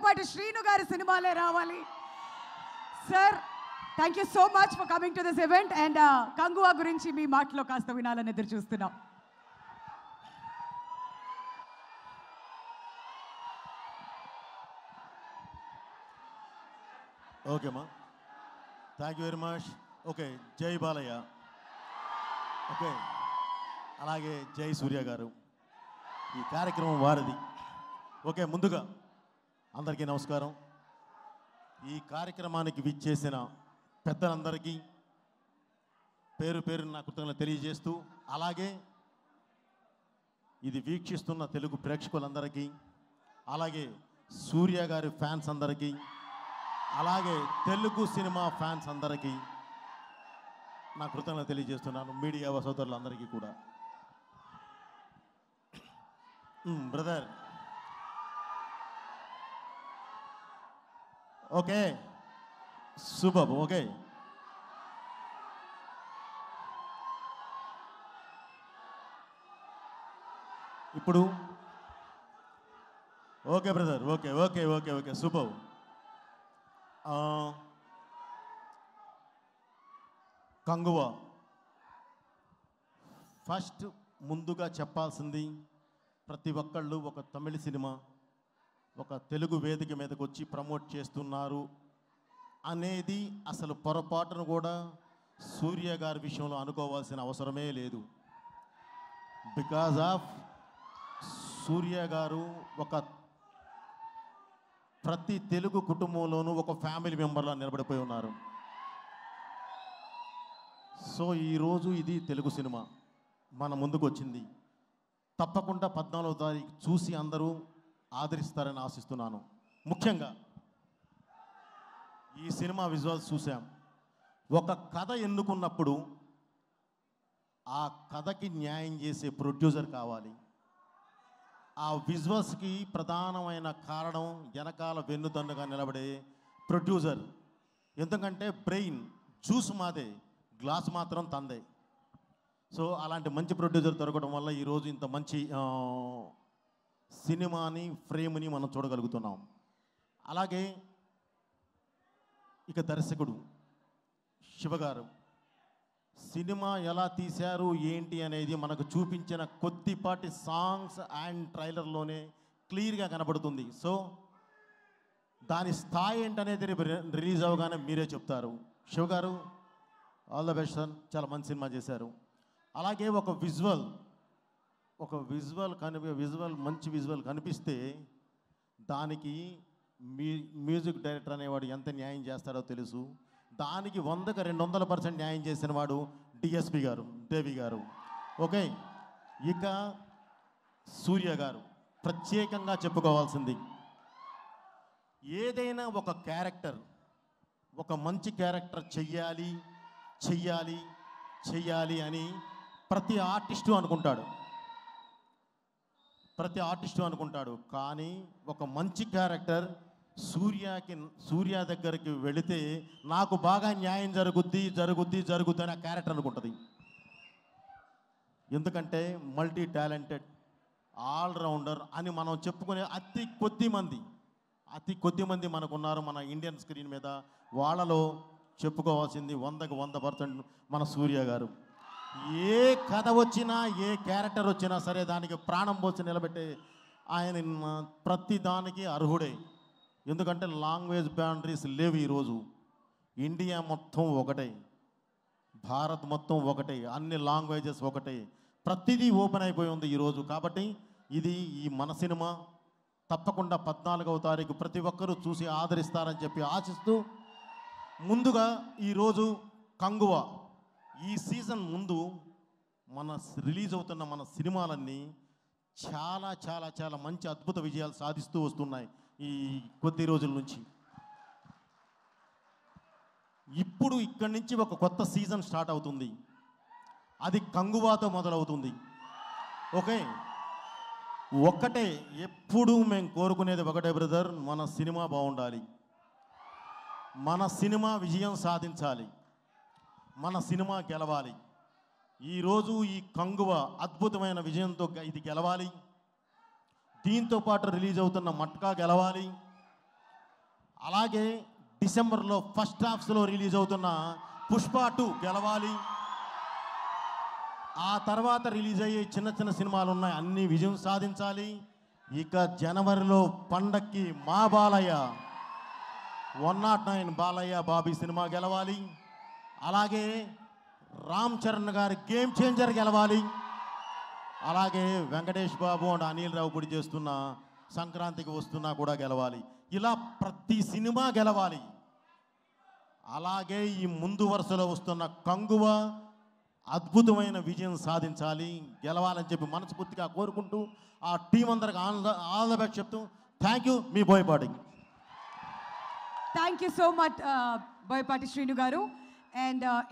పాటు శ్రీను గారి సినిమాలే రావాలి sir thank you so much for coming to this event and Kanguva గురించి మీ మాటలో కాస్త వినాలని ఎదురు చూస్తున్నాం ఓకే అమ్మా thank you very much okay Jai Balayya okay అలాగే జై సూర్య గారు ఈ కార్యక్రమం వారిది ఓకే ముందుగా అందరికీ నమస్కారం ఈ కార్యక్రమానికి విచ్చేసిన పెద్దలందరికీ పేరు పేరు నా కృతజ్ఞతలు తెలియజేస్తూ అలాగే ఇది వీక్షిస్తున్న తెలుగు ప్రేక్షకులందరికీ అలాగే సూర్య గారి ఫ్యాన్స్ అందరికీ అలాగే తెలుగు సినిమా ఫ్యాన్స్ అందరికీ నా కృతజ్ఞతలు తెలియజేస్తున్నాను మీడియా సోదరులందరికీ కూడా బ్రదర్ ఓకే సూపర్ ఓకే ఇప్పుడు okay brother okay okay okay okay super Kanguva first ముందుగా చెప్పాల్సింది ప్రతి ఒక్కళ్ళు ఒక తమిళ సినిమా ఒక తెలుగు వేదిక మీదకి వచ్చి ప్రమోట్ చేస్తున్నారు అనేది అసలు పొరపాటును కూడా సూర్య గారి విషయంలో అనుకోవాల్సిన అవసరమే లేదు బికాజ్ ఆఫ్ సూర్య గారు ఒక ప్రతి తెలుగు కుటుంబంలోనూ ఒక ఫ్యామిలీ మెంబర్లా నిలబడిపోయి ఉన్నారు సో ఈరోజు ఇది తెలుగు సినిమా మన ముందుకు వచ్చింది తప్పకుండా పద్నాలుగో తారీఖు చూసి అందరూ ఆదరిస్తారని ఆశిస్తున్నాను ముఖ్యంగా ఈ సినిమా విజువల్స్ చూసాం ఒక కథ ఎన్నుకున్నప్పుడు ఆ కథకి న్యాయం చేసే ప్రొడ్యూసర్ కావాలి ఆ విజువల్స్కి ప్రధానమైన కారణం వెనకాల వెన్నుదన్నుగా నిలబడే ప్రొడ్యూసర్ ఎందుకంటే బ్రెయిన్ జ్యూస్ మాదే గ్లాస్ మాత్రం తందే సో అలాంటి మంచి ప్రొడ్యూసర్ దొరకడం వల్ల ఈరోజు ఇంత మంచి ఆ, సినిమాని ఫ్రేమ్ని మనం చూడగలుగుతున్నాం అలాగే ఇక దర్శకుడు శివగారు సినిమా ఎలా తీశారు ఏంటి అనేది మనకు చూపించిన కొద్దిపాటి సాంగ్స్ అండ్ ట్రైలర్లోనే క్లియర్గా కనబడుతుంది సో దాని స్థాయి ఏంటనేది రేపు రి- రిలీజ్ అవగానే మీరే చెప్తారు శివ గారు ఆల్ ద బెస్ట్ సార్ చాలా మంచి సినిమా చేశారు అలాగే ఒక విజువల్ ఒక విజువల్ కనిపి విజువల్ మంచి విజువల్ కనిపిస్తే దానికి మీ మ్యూజిక్ డైరెక్టర్ అనేవాడు ఎంత న్యాయం చేస్తాడో తెలుసు దానికి వందకు రెండు వందల పర్సెంట్ న్యాయం చేసిన వాడు డిఎస్పి గారు దేవి గారు ఓకే ఇక సూర్య గారు ప్రత్యేకంగా చెప్పుకోవాల్సింది ఏదైనా ఒక క్యారెక్టర్ ఒక మంచి క్యారెక్టర్ చెయ్యాలి చెయ్యాలి చెయ్యాలి అని ప్రతి ఆర్టిస్టు అనుకుంటాడు ప్రతి ఆర్టిస్టు అనుకుంటాడు కానీ ఒక మంచి క్యారెక్టర్ సూర్యకి సూర్య దగ్గరికి వెళితే నాకు బాగా న్యాయం జరుగుద్ది జరుగుద్ది జరుగుద్ది అని ఆ క్యారెక్టర్ అనుకుంటుంది ఎందుకంటే మల్టీ టాలెంటెడ్ ఆల్రౌండర్ అని మనం చెప్పుకునే అతి కొద్ది మంది అతి కొద్ది మంది మనకున్నారు మన ఇండియన్ స్క్రీన్ మీద వాళ్ళలో చెప్పుకోవాల్సింది వందకు వంద పర్సెంట్ మన సూర్య గారు ఏ కథ వచ్చినా ఏ క్యారెక్టర్ వచ్చినా సరే దానికి ప్రాణం పోసి నిలబెట్టే ఆయన న- ప్రతి దానికి అర్హుడే ఎందుకంటే లాంగ్వేజ్ బౌండరీస్ లేవు ఈరోజు ఇండియా మొత్తం ఒకటే భారత్ మొత్తం ఒకటే అన్ని లాంగ్వేజెస్ ఒకటే ప్రతిదీ ఓపెన్ అయిపోయి ఉంది ఈరోజు కాబట్టి ఇది ఈ మన సినిమా తప్పకుండా పద్నాలుగవ తారీఖు ప్రతి ఒక్కరూ చూసి ఆదరిస్తారని చెప్పి ఆశిస్తూ ముందుగా ఈరోజు కంగువ ఈ సీజన్ ముందు మన స్- రిలీజ్ అవుతున్న మన సినిమాలన్నీ చాలా చాలా చాలా మంచి అద్భుత విజయాలు సాధిస్తూ వస్తున్నాయి ఈ కొద్ది రోజుల నుంచి ఇప్పుడు ఇక్కడి నుంచి ఒక కొత్త సీజన్ స్టార్ట్ అవుతుంది అది కంగువాతో మొదలవుతుంది ఓకే ఒక్కటే ఎప్పుడూ మేము కోరుకునేది ఒకటే బ్రదర్ మన సినిమా బాగుండాలి మన సినిమా విజయం సాధించాలి మన సినిమా గెలవాలి ఈరోజు ఈ కంగువ అద్భుతమైన విజయంతో గ- ఇది గెలవాలి దీంతో పాటు రిలీజ్ అవుతున్న మట్కా గెలవాలి అలాగే డిసెంబర్లో ఫస్ట్ హాఫ్స్లో రిలీజ్ అవుతున్న పుష్ప టూ గెలవాలి ఆ తర్వాత రిలీజ్ అయ్యే చిన్న చిన్న సినిమాలు ఉన్నాయి అన్ని విజయం సాధించాలి ఇక జనవరిలో పండక్కి మా Balayya one nought nine Balayya Bobby cinema గెలవాలి అలాగే రామ్ చరణ్ గారి గేమ్ చేంజర్ గెలవాలి అలాగే వెంకటేష్ బాబు అండ్ అనిల్ రావు గుడి చేస్తున్న సంక్రాంతికి వస్తున్నా కూడా గెలవాలి ఇలా ప్రతి సినిమా గెలవాలి అలాగే ఈ ముందు వరుసలో వస్తున్న కంగువ అద్భుతమైన విజయం సాధించాలి గెలవాలని చెప్పి మనస్ఫూర్తిగా కోరుకుంటూ ఆ టీం అందరికి all the all the best చెప్తూ థ్యాంక్ యూ మీ Boyapati thank you so much Boyapati Srinu గారు అండ్